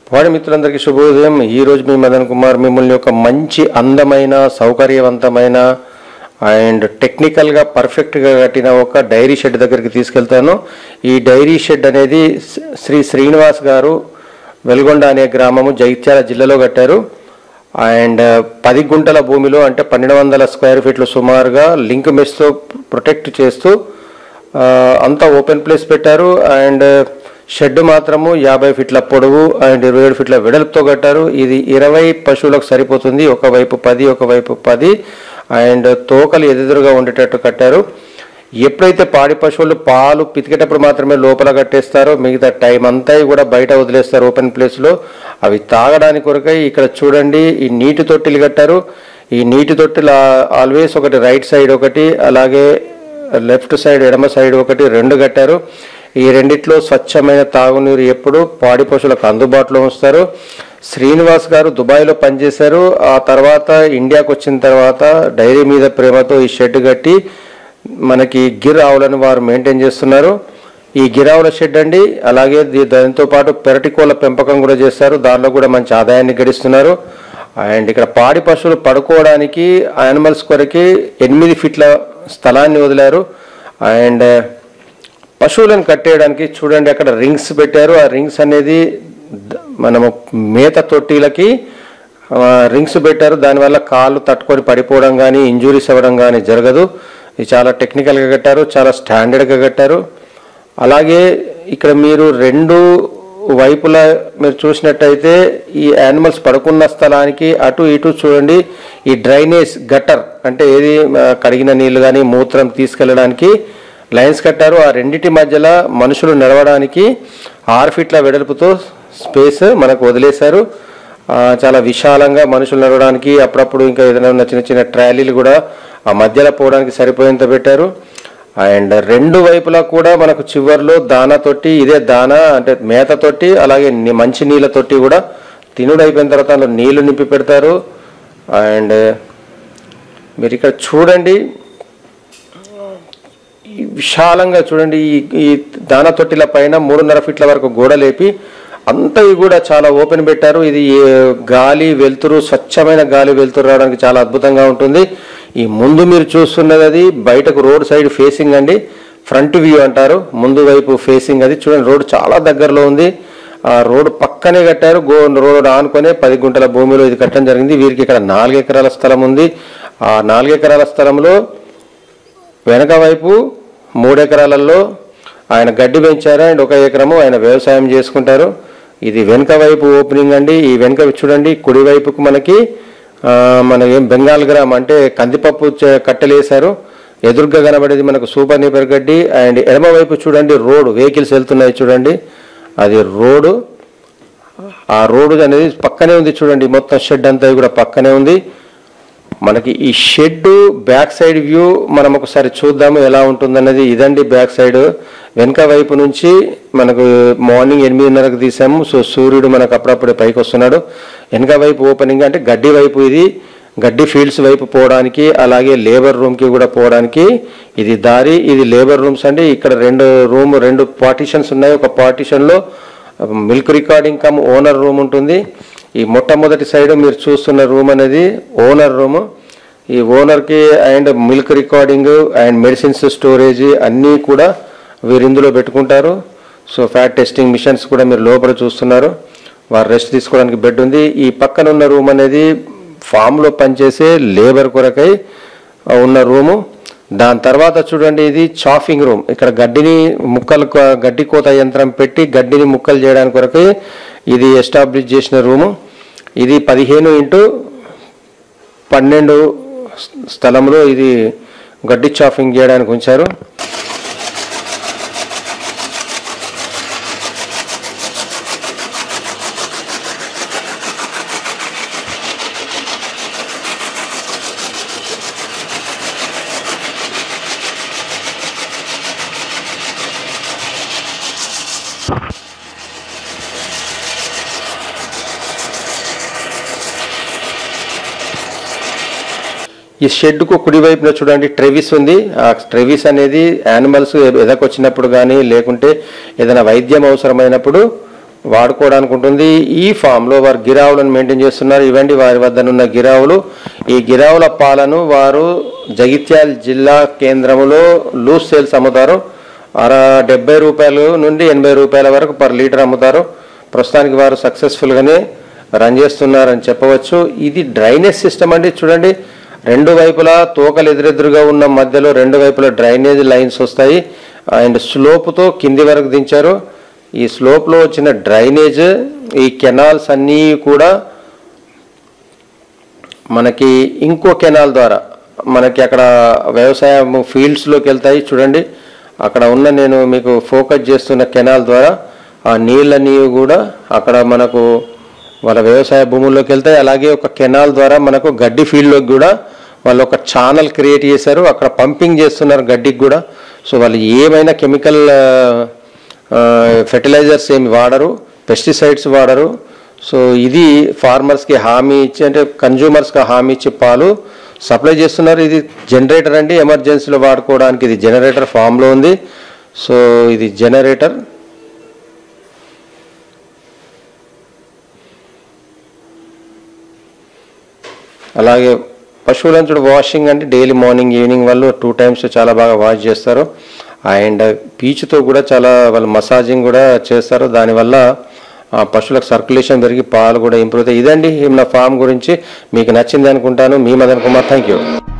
వాడి మిత్రులందరికీ శుభోదయం ఈ రోజు మీ మదన్ కుమార్ మిమ్మల్ని ఒక మంచి అందమైన సౌకర్యవంతమైన అండ్ టెక్నికల్గా పర్ఫెక్ట్గా కట్టిన ఒక డైరీ షెడ్ దగ్గరికి తీసుకెళ్తాను ఈ డైరీ షెడ్ అనేది శ్రీ- శ్రీ శ్రీనివాస్ గారు వెల్గొండ అనే గ్రామము జగిత్యాల జిల్లాలో కట్టారు అండ్ పది గుంటల భూమిలో అంటే పన్నెండు వందల స్క్వేర్ ఫీట్లు సుమారుగా లింక్ మెస్తో ప్రొటెక్ట్ చేస్తూ ఆ, అంతా ఓపెన్ ప్లేస్ పెట్టారు అండ్ షెడ్ మాత్రము యాభై ఫీట్ల పొడవు అండ్ ఇరవై ఏడు ఫీట్ల వెడల్పుతో కట్టారు ఇది ఇరవై పశువులకు సరిపోతుంది ఒకవైపు పది ఒకవైపు పది అండ్ తోకలు ఎదురుగా ఉండేటట్టు కట్టారు ఎప్పుడైతే పాడి పశువులు పాలు పితికేటప్పుడు మాత్రమే లోపల కట్టేస్తారో మిగతా టైం అంతా కూడా బయట వదిలేస్తారు ఓపెన్ ప్లేస్లో అవి తాగడానికి కొరకై ఇక్కడ చూడండి ఈ నీటి తొట్టిలు కట్టారు ఈ నీటి తొట్టిలు ఆల్వేస్ ఒకటి రైట్ సైడ్ ఒకటి అలాగే లెఫ్ట్ సైడ్ ఎడమ సైడ్ ఒకటి రెండు కట్టారు ఈ రెండిట్లో స్వచ్ఛమైన తాగునీరు ఎప్పుడు పాడి పశువులకు అందుబాటులో ఉంచుతారు శ్రీనివాస్ గారు దుబాయ్లో పనిచేశారు ఆ తర్వాత ఇండియాకి వచ్చిన తర్వాత డైరీ మీద ప్రేమతో ఈ షెడ్ కట్టి మనకి గిర్ ఆవులను వారు మెయింటైన్ చేస్తున్నారు ఈ గిరావుల షెడ్ అండి అలాగే దీ- దానితో పాటు పెరటి కోళ్ళ పెంపకం కూడా చేస్తారు దానిలో కూడా మంచి ఆదాయాన్ని గడిస్తున్నారు అండ్ ఇక్కడ పాడి పశువులు పడుకోవడానికి యానిమల్స్ కొరకి ఎనిమిది ఫీట్ల స్థలాన్ని వదిలారు అండ్ పశువులను కట్టేయడానికి చూడండి అక్కడ రింగ్స్ పెట్టారు ఆ రింగ్స్ అనేది ద- మనము మేత తొట్టిలకి ఆ, రింగ్స్ పెట్టారు దానివల్ల కాళ్ళు తట్టుకొని పడిపోవడం కానీ ఇంజురీస్ అవ్వడం కానీ జరగదు ఇది చాలా టెక్నికల్గా కట్టారు చాలా స్టాండర్డ్గా కట్టారు అలాగే ఇక్కడ మీరు రెండు వైపులా మీరు చూసినట్టయితే ఈ యానిమల్స్ పడుకున్న స్థలానికి అటు ఇటు చూడండి ఈ డ్రైనేజ్ గట్టర్ అంటే ఏది ఆ, కడిగిన నీళ్లు కానీ మూత్రం తీసుకెళ్ళడానికి లైన్స్ కట్టారు ఆ రెండిటి మధ్యలో మనుషులు నడవడానికి ఆరు ఫీట్ల వెడల్పుతో స్పేస్ మనకు వదిలేశారు ఆ, చాలా విశాలంగా మనుషులు నడవడానికి అప్పుడప్పుడు ఇంకా ఏదైనా ఉన్న చిన్న చిన్న ట్రాలీలు కూడా ఆ మధ్యలో పోవడానికి సరిపోయేంత పెట్టారు అండ్ రెండు వైపులా కూడా మనకు చివర్లో దానా తొట్టి ఇదే దానా అంటే మేత తొట్టి అలాగే ని- మంచి నీళ్ళ తొట్టి కూడా తినుడు అయిపోయిన తర్వాత అందులో నీళ్లు నింపి పెడతారు అండ్ మీరు ఇక్కడ చూడండి ఈ విశాలంగా చూడండి ఈ ఈ దాన తొట్టిల పైన మూడున్నర ఫీట్ల వరకు గోడ లేపి అంతా ఇవి కూడా చాలా ఓపెన్ పెట్టారు ఇది ఏ గాలి వెలుతురు స్వచ్ఛమైన గాలి వెలుతురు రావడానికి చాలా అద్భుతంగా ఉంటుంది ఈ ముందు మీరు చూస్తున్నది అది బయటకు రోడ్ సైడ్ ఫేసింగ్ అండి ఫ్రంట్ వ్యూ అంటారు ముందు వైపు ఫేసింగ్ అది చూడండి రోడ్ చాలా దగ్గరలో ఉంది ఆ రోడ్ పక్కనే కట్టారు గో రోడ్ ఆనుకొనే పది గుంటల భూమిలో ఇది కట్టడం జరిగింది వీరికి ఇక్కడ నాలుగు ఎకరాల స్థలం ఉంది ఆ నాలుగు ఎకరాల స్థలంలో వెనక వైపు మూడు ఎకరాలలో ఆయన గడ్డి పెంచారు అండ్ ఒక ఎకరము ఆయన వ్యవసాయం చేసుకుంటారు ఇది వెనక వైపు ఓపెనింగ్ అండి ఈ వెనక చూడండి కుడి వైపుకు మనకి ఆ, మన ఏం బెంగాల్ గ్రామ్ అంటే కందిపప్పు చే- కట్టెలు వేశారు ఎదురుగా కనబడేది మనకు సూపర్ నీపర్ గడ్డి అండ్ ఎడమ వైపు చూడండి రోడ్ వెహికల్స్ వెళ్తున్నాయి చూడండి అది రోడ్డు ఆ రోడ్డు అనేది పక్కనే ఉంది చూడండి మొత్తం షెడ్ అంతా కూడా పక్కనే ఉంది మనకి ఈ షెడ్ బ్యాక్ సైడ్ వ్యూ మనం ఒకసారి చూద్దాము ఎలా ఉంటుందన్నది ఇదండి బ్యాక్ సైడ్ వెనక వైపు నుంచి మనకు మార్నింగ్ ఎనిమిదిన్నరకు తీసాము సో సూర్యుడు మనకు అప్పుడప్పుడే పైకి వస్తున్నాడు వెనక వైపు ఓపెనింగ్ అంటే గడ్డి వైపు ఇది గడ్డి ఫీల్డ్స్ వైపు పోవడానికి అలాగే లేబర్ రూమ్కి కూడా పోవడానికి ఇది దారి ఇది లేబర్ రూమ్స్ అండి ఇక్కడ రెండు రూమ్ రెండు పార్టీషన్స్ ఉన్నాయి ఒక పార్టీషన్లో milk recording come owner room ఉంటుంది ఈ మొట్టమొదటి సైడ్ మీరు చూస్తున్న రూమ్ అనేది ఓనర్ రూమ్ ఈ ఓనర్కి and milk recording and medicines storage అన్నీ కూడా వీరు ఇందులో పెట్టుకుంటారు సో ఫ్యాట్ టెస్టింగ్ మిషన్స్ కూడా మీరు లోపల చూస్తున్నారు వారు రెస్ట్ తీసుకోవడానికి బెడ్ ఉంది ఈ పక్కన ఉన్న రూమ్ అనేది ఫామ్లో పనిచేసే లేబర్ కొరకై ఉన్న రూము దాని తర్వాత చూడండి ఇది చాఫింగ్ రూమ్ ఇక్కడ గడ్డిని ముక్కలు కో- గడ్డి కోత యంత్రం పెట్టి గడ్డిని ముక్కలు చేయడానికి కొరకు ఇది ఎస్టాబ్లిష్ చేసిన రూము ఇది పదిహేను ఇంటూ పన్నెండు స్థ- స్థలంలో ఇది గడ్డి చాఫింగ్ చేయడానికి ఉంచారు ఈ షెడ్కు కుడివైపున చూడండి ట్రెవిస్ ఉంది ఆ ట్రెవిస్ అనేది యానిమల్స్ ఎదకొచ్చినప్పుడు కానీ లేకుంటే ఏదైనా వైద్యం అవసరమైనప్పుడు వాడుకోవడానికి ఉంటుంది ఈ ఫామ్లో వారు గిరావులను మెయింటైన్ చేస్తున్నారు ఇవండి వారి వద్దనున్న గిరావులు ఈ గిరావుల పాలను వారు జగిత్యాల జిల్లా కేంద్రంలో లూజ్ సేల్స్ అమ్ముతారు అర డెబ్బై రూపాయలు నుండి ఎనభై రూపాయల వరకు పర్ లీటర్ అమ్ముతారు ప్రస్తుతానికి వారు సక్సెస్ఫుల్గానే రన్ చేస్తున్నారని చెప్పవచ్చు ఇది డ్రైనేజ్ సిస్టమ్ అండి చూడండి రెండు వైపులా తోకలు ఎదురెదురుగా ఉన్న మధ్యలో రెండు వైపులా డ్రైనేజ్ లైన్స్ వస్తాయి అండ్ స్లోప్తో కింది వరకు దించారు ఈ స్లోప్లో వచ్చిన డ్రైనేజ్ ఈ కెనాల్స్ అన్నీ కూడా మనకి ఇంకో కెనాల్ ద్వారా మనకి అక్కడ వ్యవసాయం ఫీల్డ్స్లోకి వెళ్తాయి చూడండి అక్కడ ఉన్న నేను మీకు ఫోకస్ చేస్తున్న కెనాల్ ద్వారా ఆ నీళ్ళన్నీ కూడా అక్కడ మనకు వాళ్ళ వ్యవసాయ భూముల్లోకి వెళ్తాయి అలాగే ఒక కెనాల్ ద్వారా మనకు గడ్డి ఫీల్డ్లోకి కూడా వాళ్ళు ఒక ఛానల్ క్రియేట్ చేశారు అక్కడ పంపింగ్ చేస్తున్నారు గడ్డికి కూడా సో వాళ్ళు ఏమైనా కెమికల్ ఫెర్టిలైజర్స్ ఏమి వాడరు పెస్టిసైడ్స్ వాడరు సో ఇది ఫార్మర్స్కి హామీ ఇచ్చి అంటే కన్జ్యూమర్స్కి హామీ ఇచ్చి పాలు సప్లై చేస్తున్నారు ఇది జనరేటర్ అండి ఎమర్జెన్సీలో వాడుకోవడానికి ఇది జనరేటర్ ఫామ్లో ఉంది సో ఇది జనరేటర్ అలాగే పశువులను చూడ వాషింగ్ అంటే డైలీ మార్నింగ్ ఈవినింగ్ వాళ్ళు టూ టైమ్స్ చాలా బాగా వాష్ చేస్తారు అండ్ పీచుతో కూడా చాలా వాళ్ళు మసాజింగ్ కూడా చేస్తారు దానివల్ల ఆ పశువులకు సర్క్యులేషన్ పెరిగి పాలు కూడా ఇంప్రూవ్ అవుతాయి ఇదండి నా ఫామ్ గురించి మీకు నచ్చింది అనుకుంటాను మీ మదన్ కుమార్ థ్యాంక్ యూ